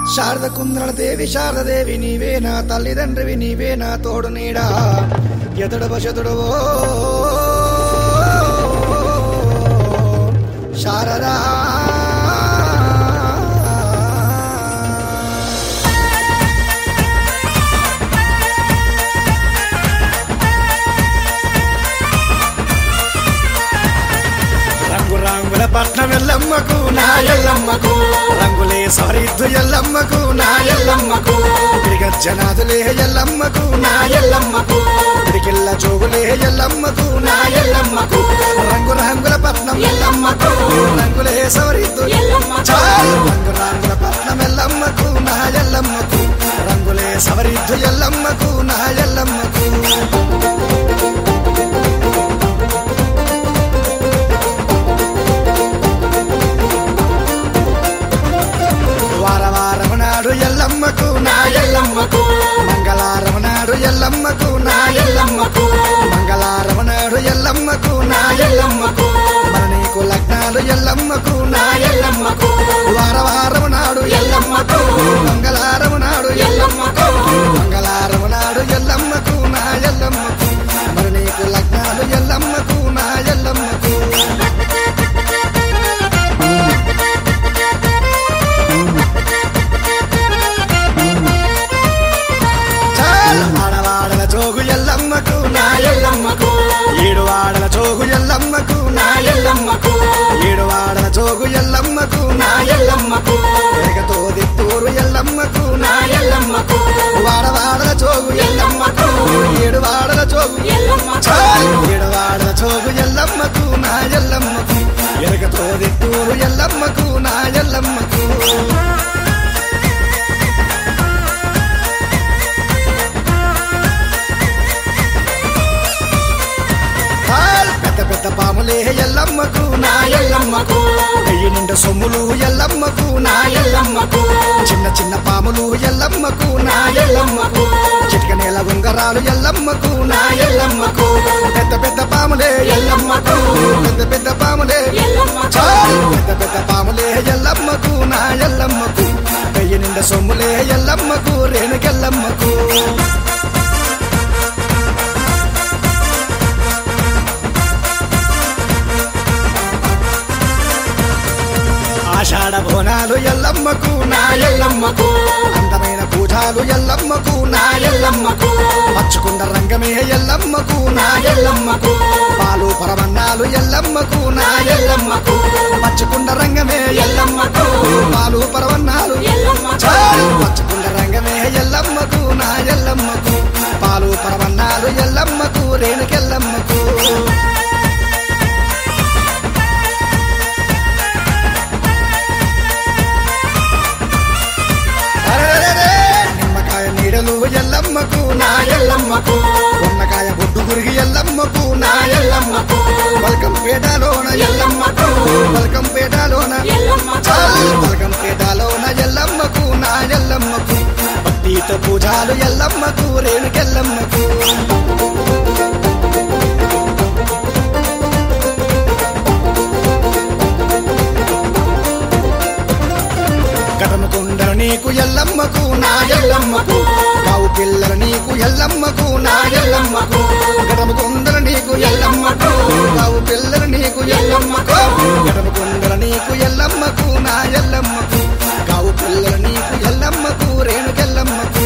శారద కుంద్రల దేవి శారదదేవి నీవే నా తల్లిదండ్రివి నీవే నా తోడు నీడా ఎతడు బశతుడవో శారదా రంగు రంగుల పట్నం ఎల్లమ్మకు నా ఎల్లమ్మకు రంగులే సరిద్దు ఎల్లమ్మకు నా ఎల్లమ్మకు జనాదులే ఎల్లమ్మకు నా ఎల్లమ్మకు పిడికిల్ల జోగులే ఎల్లమ్మకు నా ఎల్లమ్మకు రంగు రంగుల పట్నం ఎల్లమ్మకు రంగులే సరిద్దు చాలు రంగు రంగుల పట్నం ఎల్లమ్మకు నా ఎల్లమ్మకు రంగులే సవరిద్దు ఎల్లమ్మకు నా ఎల్లమ్మకు వార వారం నాడు ఎల్లమ్మకు నా ఎల్లమ్మకు మంగళవారం నాడు ఎల్లమ్మకు నా ఎల్లమ్మకు మంగళవారం నాడు ఎల్లమ్మకు నా ఎల్లమ్మకు మన నీకు లగ్నాలు ఎల్లమ్మకు నా ఎల్లమ్మకు వార వారం నాడు ఎల్లమ్మకు మంగళవారం నాడు ఎల్లమ్మకు మంగళవారం నాడు ఎల్లమ్మకు నా ఎల్లమ్మకు మరి నీకు లగ్నాలు ఎల్లమ్మకు నా ఎల్లమ్మకు చాలు ఆడవాడల జోగు ఎల్లమ్మకు నా ఎల్లమ్మకు ఏడు వాడల జోగు ఎల్లమ్మకు నా ఎల్లమ్మకు ఏడు వాడల జోగు ఎల్లమ్మకు నా ఎల్లమ్మకు ఎరగతో దిత్తూరు ఎల్లమ్మకు నా ఎల్లమ్మకు వాడవాడల జోగు ఎల్లమ్మకు ఏడు వాడల జోగు చాలు ఏడు వాడల జోగు ఎల్లమ్మకు నా ఎల్లమ్మకు ఎరగతో దిత్తూరు ఎల్లమ్మకు నా ఎల్లమ్మకు హాల్ పెద్ద పెద్ద పాములే ఎల్లమ్మకు నా ఎల్లమ్మకు వెయ్యి నిండు సొమ్ములు ఎల్లమ్మకు నా ఎల్లమ్మకు చిన్న చిన్న పాములు ఎల్లమ్మకు నా ఎల్లమ్మకు చిటిక నేల ఉంగరాలు ఎల్లమ్మకు నా ఎల్లమ్మకు పెద్ద పెద్ద పాములే ఎల్లమ్మకు పెద్ద పెద్ద పాములే చాలు పెద్ద పెద్ద పాములే ఎల్లమ్మకు నా ఎల్లమ్మకు వెయ్యి నిండు సొమ్ములే ఎల్లమ్మకు రేణుకెల్లమ్మకు ఆషాఢ బోనాలు ఎల్లమ్మకు నా ఎల్లమ్మకు అందమైన పూజాలు ఎల్లమ్మకు నా ఎల్లమ్మకు పచ్చుకున్న రంగమే ఎల్లమ్మకు నా ఎల్లమ్మకు పాలు పరమన్నాలు ఎల్లమ్మకు నా ఎల్లమ్మకు పచ్చుకున్న రంగమే ఎల్లమ్మకు పాలు పరమన్నాలు చాలు పచ్చుకున్న రంగమే ఎల్లమ్మకు నా ఎల్లమ్మకు పాలు పరమన్నాలు ఎల్లమ్మకు రేణుకెల్లమ్మకు అరెరెరె! నిమ్మకాయ నీడలు ఎల్లమ్మకు నా ఎల్లమ్మకు ఉన్నకాయ బొడ్డు గురిగి ఎల్లమ్మకు నా ఎల్లమ్మకు బల్కం పేటలోన ఎల్లమ్మకు బల్కం పేటలోన చాలు బల్కం పేటలోన ఎల్లమ్మకు నా ఎల్లమ్మకు భక్తితో పూజాలు ఎల్లమ్మకు రేణుకెల్లమ్మకు కటముకుండలు నీకు ఎల్లమ్మకు నా ఎల్లమ్మకు కావు పిల్లలు నీకు ఎల్లమ్మకు నా ఎల్లమ్మకు కటముకుండలు నీకు ఎల్లమ్మకు కావు పిల్లలు నీకు ఎల్లమ్మకు కటముకుండలు నీకు ఎల్లమ్మకు నా ఎల్లమ్మకు కావు పిల్లలు నీకు ఎల్లమ్మకు రేణుకెల్లమ్మకు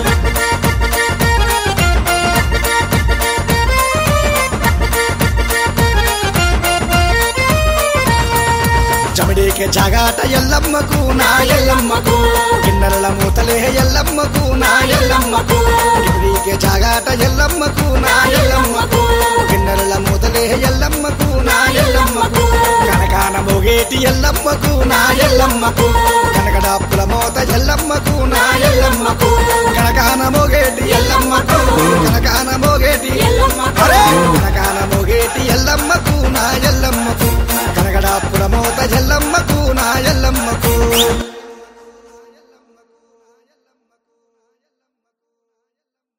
చమిడీకే జాగాట ఎల్లమ్మకు నా ఎల్లమ్మకు కిన్నెరల మూతలే ఎల్లమ్మకు నా ఎల్లమ్మకు చమిడీకే జాగాట ఎల్లమ్మకు నా ఎల్లమ్మకు కిన్నెరల మూతలే ఎల్లమ్మకు నా ఎల్లమ్మకు కనకాన మోగేటి ఎల్లమ్మకు నా ఎల్లమ్మకు కనకడాప్పుల మోత ఎల్లమ్మకు నా ఎల్లమ్మకు కనకాన మోగేటి ఎల్లమ్మ